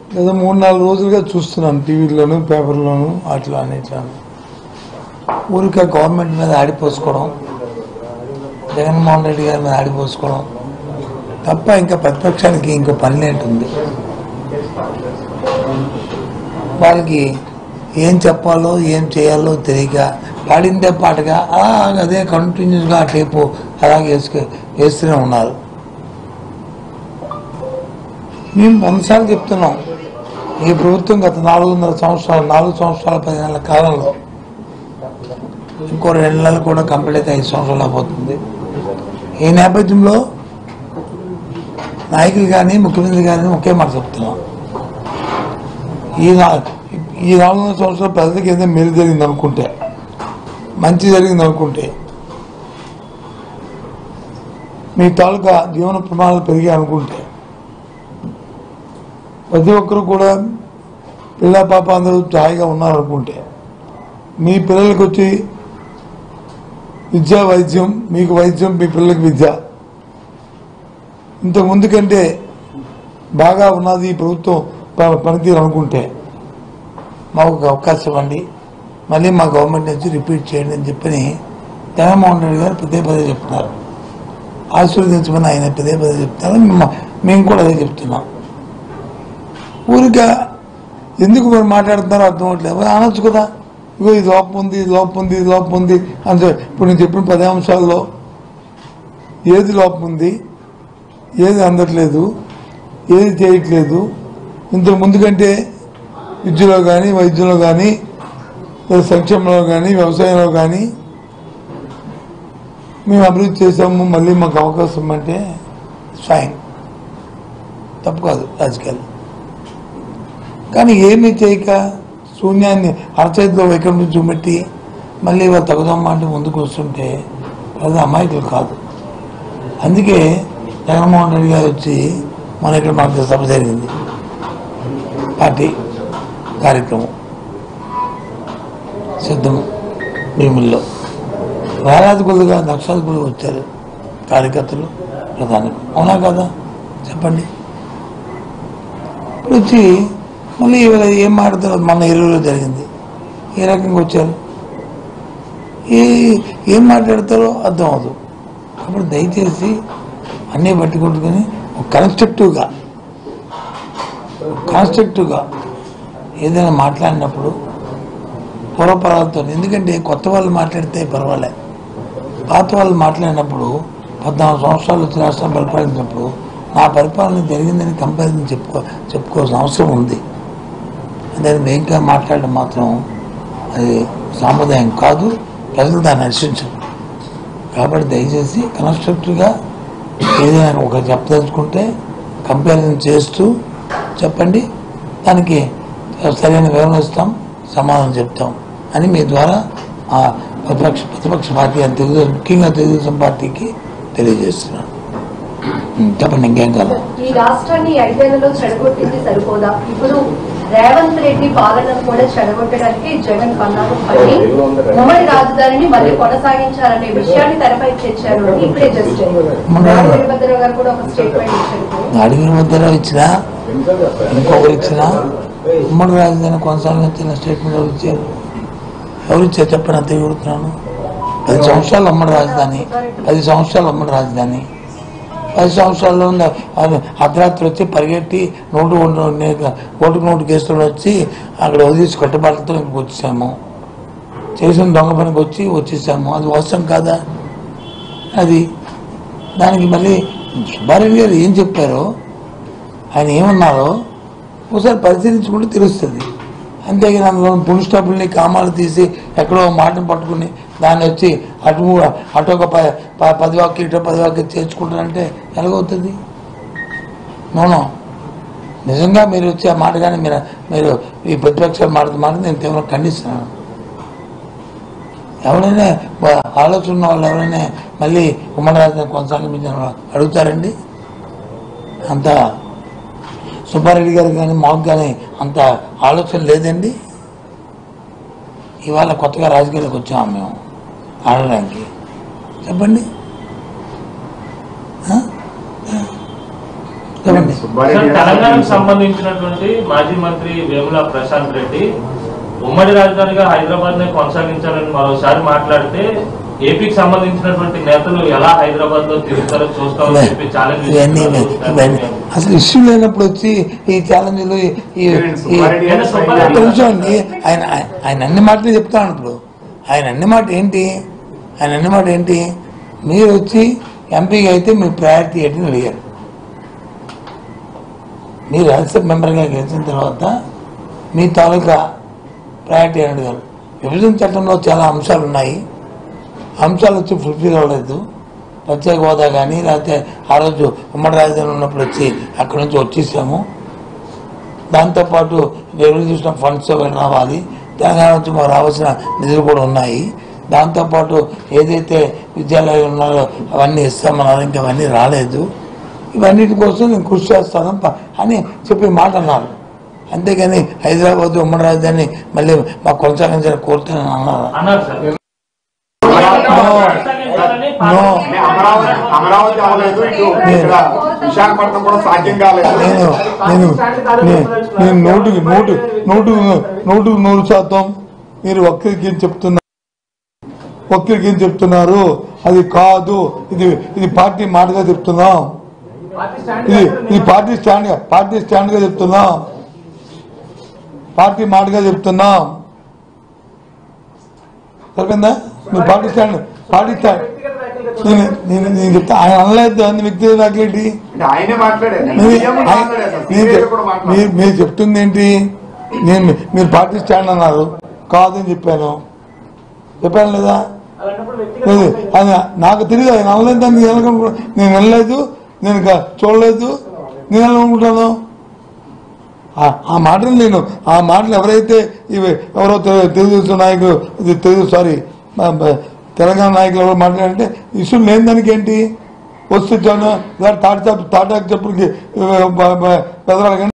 లేదా మూడు నాలుగు రోజులుగా చూస్తున్నాను టీవీలోను పేపర్లోను అట్లా అన్నిట్లాను ఊరికే గవర్నమెంట్ మీద ఆడిపోసుకోవడం జగన్మోహన్ రెడ్డి గారి మీద ఆడిపోసుకోవడం తప్ప ఇంకా ప్రతిపక్షానికి ఇంకో పని ఏంటుంది వాళ్ళకి ఏం చెప్పాలో ఏం చేయాలో తెలియక పాడిందే పాటగా అలా అదే కంటిన్యూస్గా అటేపు అలాగే వేసుకు వేస్తూనే ఉన్నారు మేము వందసార్లు చెప్తున్నాం ఈ ప్రభుత్వం గత నాలుగు వందల సంవత్సరాలు నాలుగు సంవత్సరాల పది నెలల కాలంలో ఇంకో రెండు నెలలు కూడా కంప్లీట్ అయితే ఐదు సంవత్సరాలు అయిపోతుంది ఈ నేపథ్యంలో నాయకులు కానీ ముఖ్యమంత్రి కానీ ఒకే మాట చెప్తున్నాం ఈ నా ఈ నాలుగు వందల సంవత్సరాలు ప్రజలకు ఏదైనా మేలు జరిగింది అనుకుంటే మంచి జరిగింది అనుకుంటే మీ తాలూకా జీవన ప్రమాణాలు పెరిగాయి అనుకుంటే ప్రతి ఒక్కరు కూడా పిల్ల పాప అందరూ హాయిగా ఉన్నారనుకుంటే మీ పిల్లలకి వచ్చి విద్యా వైద్యం మీకు వైద్యం మీ పిల్లలకి విద్య ఇంతకు ముందు కంటే బాగా ఉన్నది ఈ ప్రభుత్వం ప- పనితీరు అనుకుంటే మాకు ఒక అవకాశం ఇవ్వండి మళ్ళీ మా గవర్నమెంట్ నుంచి రిపీట్ చేయండి అని చెప్పని జగన్మోహన్ రెడ్డి గారు పదే పదే చెప్తున్నారు ఆశీర్వదించమని ఆయన పదే పదే చెప్తున్నారు మేము- మేము కూడా అదే చెప్తున్నాం ఊరిక ఎందుకు మీరు మాట్లాడుతున్నారో అర్థం అవట్లేదు మరి అనొచ్చు కదా ఇగో ఇది లోపం ఉంది ఇది లోపం ఉంది ఇది లోపం ఉంది అని చెప్పి ఇప్పుడు నేను చెప్పిన పదే అంశాల్లో ఏది లోపం ఉంది ఏది అందట్లేదు ఏది చేయట్లేదు ఇంతకు ముందు కంటే విద్యలో కానీ వైద్యంలో కానీ లేదా సంక్షేమంలో కానీ వ్యవసాయంలో కానీ మేము అభివృద్ధి చేసాము మళ్ళీ మాకు అవకాశం అంటే ఫైన్ తప్పు కాదు రాజకీయాలు కానీ ఏమీ చేయక శూన్యాన్ని అరచేతిలో వైకుంఠం చూపెట్టి మళ్ళీ వాళ్ళు తగుదమ్మా అంటే ముందుకు వస్తుంటే అది అమాయకులు కాదు అందుకే జగన్మోహన్ రెడ్డి గారు వచ్చి మన ఇక్కడ మాకు సభ జరిగింది పార్టీ కార్యక్రమం సిద్ధం భీముల్లో వేలాది కొద్దిగా లక్షల కొద్దిగా వచ్చారు కార్యకర్తలు ప్రధాని అవునా కదా చెప్పండి ఇప్పుడు వచ్చి మళ్ళీ ఇవాళ ఏం మాట్లాడతారు మన ఇరువులో జరిగింది ఏ రకంగా వచ్చారు ఏ ఏం మాట్లాడతారో అర్థం అవదు కాబట్టి దయచేసి అన్నీ పట్టుకుంటుకొని ఒక కన్స్ట్రక్టివ్గా కాన్స్ట్రక్టివ్గా ఏదైనా మాట్లాడినప్పుడు పూర్వపరాలతో ఎందుకంటే కొత్త వాళ్ళు మాట్లాడితే పర్వాలే పాత వాళ్ళు మాట్లాడినప్పుడు పద్నాలుగు సంవత్సరాలు వచ్చి రాష్ట్రం పరిపాలించినప్పుడు నా పరిపాలన జరిగిందని కంపారిజన్ చెప్పుకో చెప్పుకోవాల్సిన అవసరం ఉంది దాన్ని భయంకరంగా మాట్లాడడం మాత్రం అది సాంప్రదాయం కాదు ప్రజలు దాన్ని హర్షించరు కాబట్టి దయచేసి కన్స్ట్రక్టివ్గా ఏదైనా ఒక చెప్పదలుచుకుంటే కంపారిజన్ చేస్తూ చెప్పండి దానికి సరైన వివరణ ఇస్తాం సమాధానం చెప్తాం అని మీ ద్వారా ఆ ప్రతిపక్ష ప్రతిపక్ష పార్టీ అని తెలుగుదేశం ముఖ్యంగా తెలుగుదేశం పార్టీకి తెలియజేస్తున్నాను ఉం, చెప్పండి ఇంకేం కాదు ఈ రాష్ట్రాన్ని ఐదేళ్లలో చెడగొట్టింది సరిపోదా ఇప్పుడు రేవంత్ రెడ్డి పాలనను కూడా చెడగొట్టడానికి జగన్ పన్నాలు పడి ఉమ్మడి రాజధానిని మళ్ళీ కొనసాగించాలనే విషయాన్ని తెరపై తెచ్చారు అని ఇప్పుడే జస్ట్ రామ్ వీరభద్రరావు గారు కూడా ఒక స్టేట్మెంట్ ఇచ్చారు అడిగిన మధ్యలో ఇచ్చినా ఇంకొకరు ఇచ్చినా ఉమ్మడి రాజధాని కొనసాగించిన స్టేట్మెంట్ ఎవరు ఇచ్చారు ఎవరు ఇచ్చారు చెప్పండి అంత ఎగురుతున్నాను పది సంవత్సరాలు ఉమ్మడి రాజధాని పది సంవత్సరాలు ఉమ్మడి రాజధాని పది సంవత్సరాల్లో ఉన్న అది అర్ధరాత్రి వచ్చి పరిగెట్టి నోటు ఓటు ఓటుకు నోటు కేసులు వచ్చి అక్కడ వదిలేసి కట్టుబాట్లతో ఇంటికి వచ్చేసాము చేసిన దొంగ పనికి వచ్చి వచ్చేసాము అది వాస్తవం కాదా అది దానికి మళ్ళీ సుబ్బారెడ్డి గారు ఏం చెప్పారో ఆయన ఏమన్నారో ఒకసారి పరిశీలించుకుంటే తెలుస్తుంది అంతేగాని అందులో పుల్ స్టాపుల్ని కామాలు తీసి ఎక్కడో ఒక మాటను పట్టుకుని దాన్ని వచ్చి అటు అటు ఒక ప- ప- పది వాక్యం ఇటు పది వాక్యం చేర్చుకుంటారంటే ఎలాగవుతుంది నోనో నిజంగా మీరు వచ్చి ఆ మాట కానీ మీరు మీరు ఈ ప్రతిపక్షాలు మాట మాట నేను తీవ్రంగా ఖండిస్తున్నాను ఎవరైనా వా- ఆలోచన ఉన్న వాళ్ళు ఎవరైనా మళ్ళీ ఉమ్మడి రాజధాని కొనసాగించిన అడుగుతారండి అంత సుబ్బారెడ్డి గారు కానీ మాకు కానీ అంత ఆలోచన లేదండి ఇవాళ కొత్తగా రాజకీయాలకు వచ్చాము మేము ఆడడానికి చెప్పండి ఆ? చెప్పండి సార్, తెలంగాణకు సంబంధించినటువంటి మాజీ మంత్రి వేముల ప్రశాంత్ రెడ్డి ఉమ్మడి రాజధానిగా హైదరాబాద్ నే కొనసాగించాలని మరోసారి మాట్లాడితే ఏపీకి సంబంధించినటువంటి నేతలు ఎలా హైదరాబాద్ లో తిరుగుతారో చూస్తామని చెప్పి ఛాలెంజ్ ఇవన్నీ ఇవన్నీ అసలు ఇష్యూ లేనప్పుడు వచ్చి ఈ ఛాలెంజ్లు ఈ- ఈ- ఈ- ఒక్క నిమిషం అండి ఆయన ఆయన- ఆయన అన్ని మాటలు చెప్తాను ఇప్పుడు ఆయన అన్ని మాట ఏంటి ఆయన అన్ని మాట ఏంటి మీరు వచ్చి ఎంపీగా అయితే మీ ప్రయారిటీ ఏంటి అడిగారు మీరు రాజ్యసభ మెంబర్గా గెలిచిన తర్వాత మీ తాలూకా ప్రయారిటీ అని అడిగారు విభజన చట్టంలో చాలా అంశాలు ఉన్నాయి అంశాలు వచ్చి ఫుల్ఫిల్ అవ్వలేదు ప్రత్యేక హోదా కానీ లేకపోతే ఆ రోజు ఉమ్మడి రాజధాని ఉన్నప్పుడు వచ్చి అక్కడి నుంచి వచ్చేసాము దాంతోపాటు రెవల్యూషన్ ఫండ్స్ అవి రావాలి తెలంగాణ నుంచి మాకు రావాల్సిన నిధులు కూడా ఉన్నాయి దాంతోపాటు ఏదైతే విద్యాలయాలు ఉన్నారో అవన్నీ ఇస్తామన్నారు ఇంకా అవన్నీ రాలేదు ఇవన్నిటి కోసం నేను కృషి చేస్తాను ప- అని చెప్పి మాట అన్నారు అంతేగాని హైదరాబాద్ ఉమ్మడి రాజధాని మళ్ళీ మాకు కొనసాగించాలని కోరుతానని అన్నారు అన్నారు సార్ కొనసాగించాలని నో. పార్టీ- అమరావతి అమరావతి అవ్వలేదు ఇటు ఇక్కడ విశాఖపట్నం కూడా సాధ్యం కాలేదు నేను నేను నే- నేను నూటికి నూటి నూటికి నూటికి నూరు శాతం మీరు ఒక్కరికి చెప్తున్నారు ఒక్కరికి చెప్తున్నారు అది కాదు ఇది ఇది పార్టీ మాటగా చెప్తున్నాం ఇది ఇది పార్టీ స్టాండ్ పార్టీ స్టాండ్ గా చెప్తున్నాం పార్టీ మాటగా చెప్తున్నాం సరిపోయిందా మీరు పార్టీ స్టాండ్ పార్టీ స్టాండ్ నేను నేను నేను చెప్తా ఆయన అనలేదు అన్ని వ్యక్తి నాకేంటి అంటే ఆయనే మాట్లాడారు మీరు సీఎం కూడా మాట్లాడారు సార్. మీరు సీనియర్ కూడా మాట్లాడారు. మీరు- మీరు చెప్తుంది ఏంటి నేను మీరు పార్టీ స్టాండ్ అన్నారు కాదని చెప్పాను చెప్పాను లేదా లేదు అది నాకు తెలియదు ఆయన అనలేదు అని నేను అనుకుంటున్నా. నేను వెళ్ళలేదు నేను ఇంకా చూడలేదు నేను ఎలా అనుకుంటాను ఆ- ఆ మాటలు నేను ఆ మాటలు ఎవరైతే ఇవి ఎవరో తెలు- తెలుగుదేశం నాయకులు ఇది తెలుగు సారీ మ- మ- తెలంగాణ నాయకులు ఎవరు మాట్లాడారంటే ఇష్యూ లేని దానికి ఏంటి వస్తే తాటాకు చెప్పులకి పెదరాలు